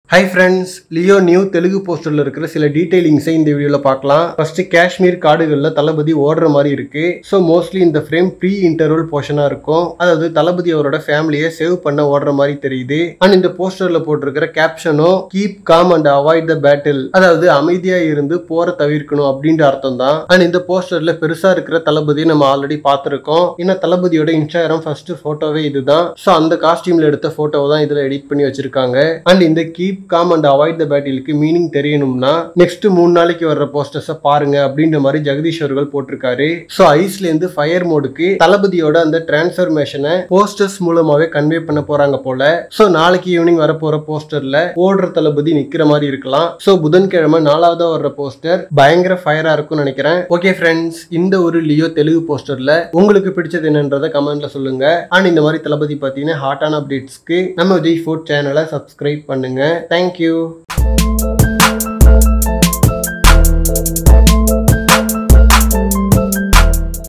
high friends Leo new Telugu போஸ்டர்ல இருக்கிற சில டீடைலிங்ஸை இந்த வீடியோல பார்க்கலாம் ஃபர்ஸ்ட் காஷ்மீர் காடுகளில் தளபதி ஓடுற மாதிரி இருக்கு ஸோ மோஸ்ட்லி இந்த ஃப்ரேம் ப்ரீ இன்டர்வல் போர்ஷனா இருக்கும் அதாவது தளபதி அவரோட ஃபேமிலியை சேவ் பண்ண ஓடுற மாதிரி தெரியுது அண்ட் இந்த போஸ்டர்ல போட்டிருக்கிற கேப்ஷனும் keep calm and avoid the battle அதாவது அமைதியா இருந்து போற தவிர்க்கணும் அப்படின்ற அர்த்தம் தான் அண்ட் இந்த போஸ்டர்ல பெருசா இருக்கிற தளபதியை நம்ம ஆல்ரெடி பார்த்திருக்கோம் இன்னும் தளபதியோட இன்ஸ்டாகிராம் ஃபர்ஸ்ட் போட்டோவே இதுதான் ஸோ அந்த காஸ்டியூம்ல எடுத்த போட்டோவை தான் இதுல எடிட் பண்ணி வச்சிருக்காங்க அண்ட் இந்த keep calm and avoid the பேட்டிலுக்கு மீனிங் தெரியணும்னா நெக்ஸ்ட் மூணு நாளைக்கு வர்ற போஸ்டர்ஸை பாருங்க அப்படின்ற மாதிரி ஜெகதீஷ் அவர்கள் போட்டிருக்காரு ஸோ ஐஸ்ல இருந்து ஃபயர் மோடுக்கு தளபதியோட அந்த டிரான்ஸ்ஃபர்மேஷனை போஸ்டர்ஸ் மூலமாவே கன்வே பண்ண போறாங்க போல ஸோ நாளைக்கு ஈவினிங் வரப்போற போஸ்டர்ல ஓடுற தளபதி நிக்கிற மாதிரி இருக்கலாம் ஸோ புதன்கிழமை நாலாவதா வர்ற போஸ்டர் பயங்கர ஃபயரா இருக்கும்னு நினைக்கிறேன் ஓகே ஃப்ரெண்ட்ஸ் இந்த ஒரு லியோ தெலுங்கு போஸ்டர்ல உங்களுக்கு பிடிச்சது என்னன்றதை கமெண்ட்ல சொல்லுங்க அண்ட் இந்த மாதிரி தளபதி பார்த்தீங்கன்னா ஹாட்டான அப்டேட்ஸ்க்கு நம்ம விஜய் ஃபோர்ட் சேனலை சப்ஸ்கிரைப் பண்ணுங்க தேங்க்யூ